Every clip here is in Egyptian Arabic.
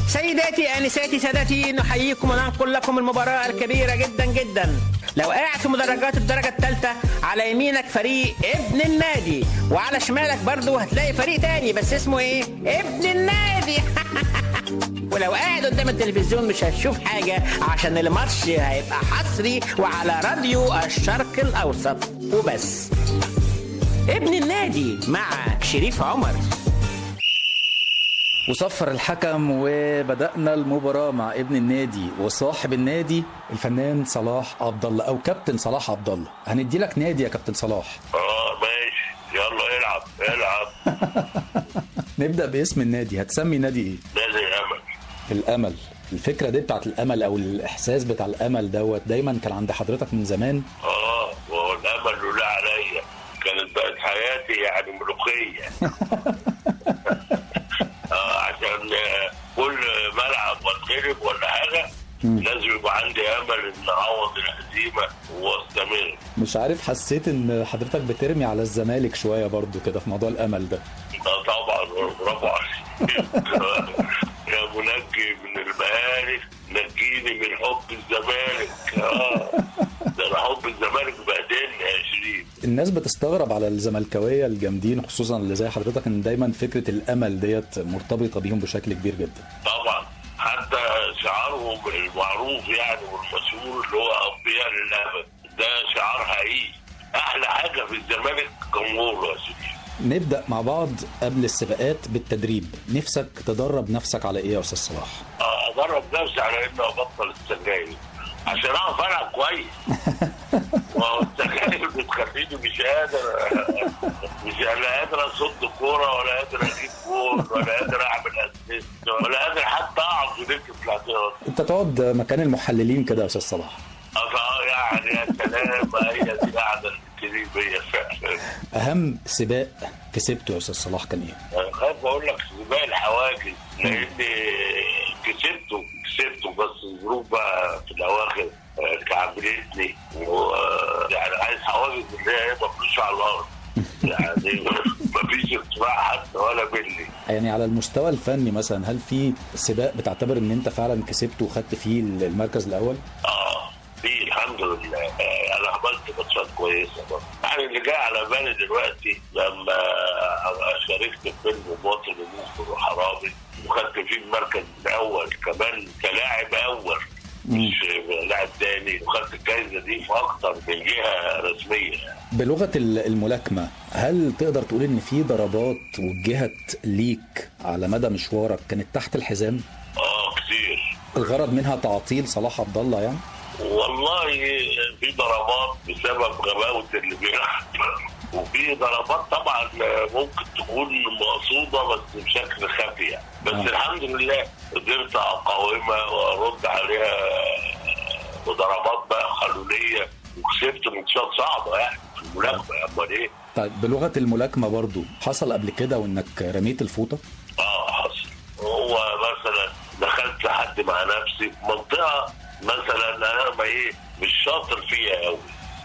سيداتي انساتي سادتي نحييكم وننقل لكم المباراه الكبيره جدا جدا لو قاعد في مدرجات الدرجه الثالثه على يمينك فريق ابن النادي وعلى شمالك برضو هتلاقي فريق تاني بس اسمه ايه ابن النادي ولو قاعد قدام التلفزيون مش هتشوف حاجة عشان الماتش هيبقى حصري وعلى راديو الشرق الأوسط وبس ابن النادي مع شريف عمر وصفر الحكم وبدأنا المباراة مع ابن النادي وصاحب النادي الفنان صلاح عبد الله أو كابتن صلاح عبد الله هندي لك نادي يا كابتن صلاح اه ماشي يلا العب العب نبدأ باسم النادي هتسمي نادي إيه؟ نادي الامل الأمل الفكرة دي بتاعت الأمل أو الإحساس بتاع الأمل دوت دايما كان عند حضرتك من زمان اه وهو الامل له لا عليا كانت بقت حياتي يعني ملوخيه اه عشان آه، كل ملعب واتغلب ولا حاجه لازم يبقى عندي امل ان اعوض الهزيمه واستمر مش عارف حسيت ان حضرتك بترمي على الزمالك شوية برضو كده في موضوع الأمل ده آه طبعا برافو عليك يا منجي من المهالك نجيني من حب الزمالك اه ده انا حب الزمالك بهدلني يا شريف الناس بتستغرب على الزملكاويه الجامدين خصوصا اللي زي حضرتك ان دايما فكره الامل ديت مرتبطه بيهم بشكل كبير جدا طبعا حتى شعارهم المعروف يعني والمشهور اللي هو اضياء للابد ده شعار حقيقي احلى حاجه في الزمالك جمهوره يا شريف نبدا مع بعض قبل السباقات بالتدريب نفسك تدرب نفسك على ايه يا استاذ صلاح آه، ادرب نفسي على اني ابطل السجاير عشان اعرف العب كويس ما هو السجاير بتخليني مش قادر مش لا قادر اصد كوره ولا قادر اجيب جول ولا قادر اعمل اسيست ولا قادر حتى اقعد في دكه الاحتياط انت تقعد مكان المحللين كده يا استاذ صلاح أصلا يعني يا سلام هي دي قاعده التدريبيه فعلا اهم سباق كسبته يا استاذ صلاح كان ايه انا خايف اقول لك سباق الحواجز لان كسبته كسبته بس الظروف بقى في الاواخر آه، كعبلتني و يعني عايز حواجز اللي هي ما فيش على الارض يعني ما فيش ارتفاع حتى ولا ملي يعني على المستوى الفني مثلا هل في سباق بتعتبر ان انت فعلا كسبته وخدت فيه المركز الاول اه في الحمد لله آه، انا عملت ماتشات كويسه برضه يعني اللي جاي على بالي دلوقتي لما شاركت في فيلم مواطن المخبر وحرامي وخدت فيه المركز الاول كمان كلاعب اول مش لاعب تاني وخدت الجائزه دي في اكتر من جهه رسميه بلغه ال- الملاكمه هل تقدر تقول ان في ضربات وجهت ليك على مدى مشوارك كانت تحت الحزام اه كتير الغرض منها تعطيل صلاح عبد الله يعني والله في ضربات بسبب غباوه اللي بيلعب وفي ضربات طبعا ممكن تكون مقصوده بس بشكل خفي يعني. بس آه. الحمد لله قدرت اقاومها وارد عليها بضربات بقى قانونيه وكسبت ماتشات صعبه يعني في الملاكمه امال ايه؟ طيب بلغه الملاكمه برضو حصل قبل كده وانك رميت الفوطه اه حصل هو مثلا دخلت لحد مع نفسي في منطقه مثلا انا ما ايه مش شاطر فيها قوي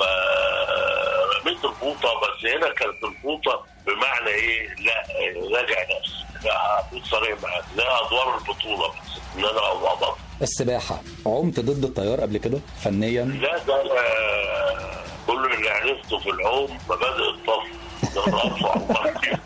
فرميت الفوطه بس هنا كانت الفوطه بمعنى ايه لا راجع نفسي لا هكون صريح معاك لا ادوار البطوله بس ان انا ابقى بطل السباحه عمت ضد التيار قبل كده فنيا لا ده أنا كل اللي عرفته في العوم مبادئ الطفل ده أنا أرفع مرتين.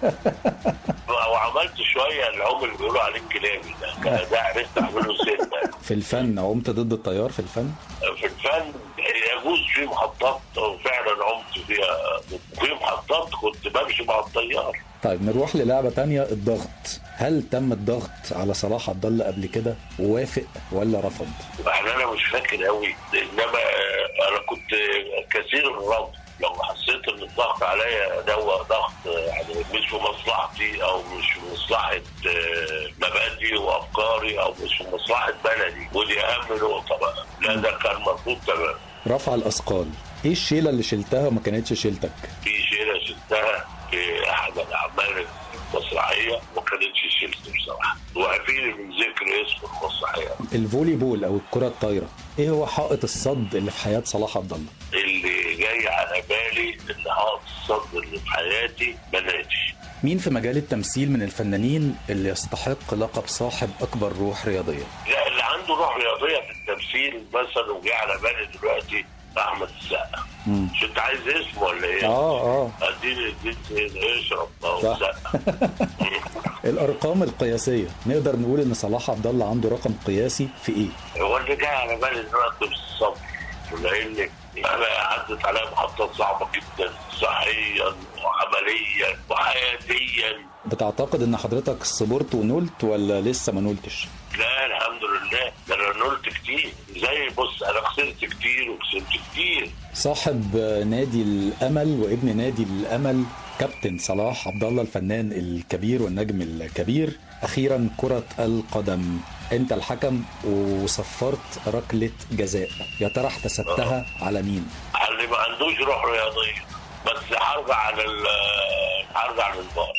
وعملت شويه العوم اللي بيقولوا عليه الكلابي ده ده عرفت اعمله سنه في الفن عمت ضد التيار في الفن في الفن يجوز في محطات فعلا عمت فيها في محطات كنت بمشي مع الطيار طيب نروح للعبه تانية الضغط هل تم الضغط على صلاح عبد الله قبل كده ووافق ولا رفض يعني انا مش فاكر قوي انما آه، انا كنت كثير الرفض لو حسيت ان الضغط عليا ده هو ضغط يعني مش في مصلحتي او مش في مصلحه آه، مبادئي وافكاري او مش في مصلحه بلدي ودي اهم نقطه بقى لا ده كان مرفوض تماما رفع الاثقال ايه الشيله اللي شلتها وما كانتش شيلتك في شيله شلتها في احد الاعمال المسرحيه ما كانتش شيلت بصراحه وعفيني من ذكر اسم المسرحيه الفولي بول او الكره الطايره ايه هو حائط الصد اللي في حياه صلاح عبد الله اللي جاي على بالي ان حائط الصد اللي في حياتي بناتي مين في مجال التمثيل من الفنانين اللي يستحق لقب صاحب اكبر روح رياضيه لا اللي عنده روح رياضيه في التمثيل مثلا وجه على بالي دلوقتي احمد السقا مش انت عايز اسمه ولا ايه؟ اه اه اديني اديني اشرب اهو صح. السقا الارقام القياسيه نقدر نقول ان صلاح عبد الله عنده رقم قياسي في ايه هو اللي جاي على بالي دلوقتي بالصبر لان انا عدت عليا محطات صعبه جدا صحيا وعمليا وحياتيا بتعتقد ان حضرتك صبرت ونلت ولا لسه ما نلتش لا الحمد لله ده انا نلت كتير زي بص انا خسرت كتير وكسبت كتير صاحب نادي الامل وابن نادي الامل كابتن صلاح عبد الله الفنان الكبير والنجم الكبير اخيرا كره القدم انت الحكم وصفرت ركله جزاء يا ترى احتسبتها على مين اللي ما عندوش روح رياضيه بس هرجع على ال هرجع للبار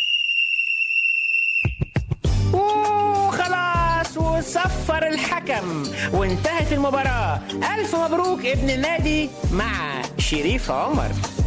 وخلاص وصفر الحكم وانتهت المباراة ألف مبروك ابن النادي مع شريف عمر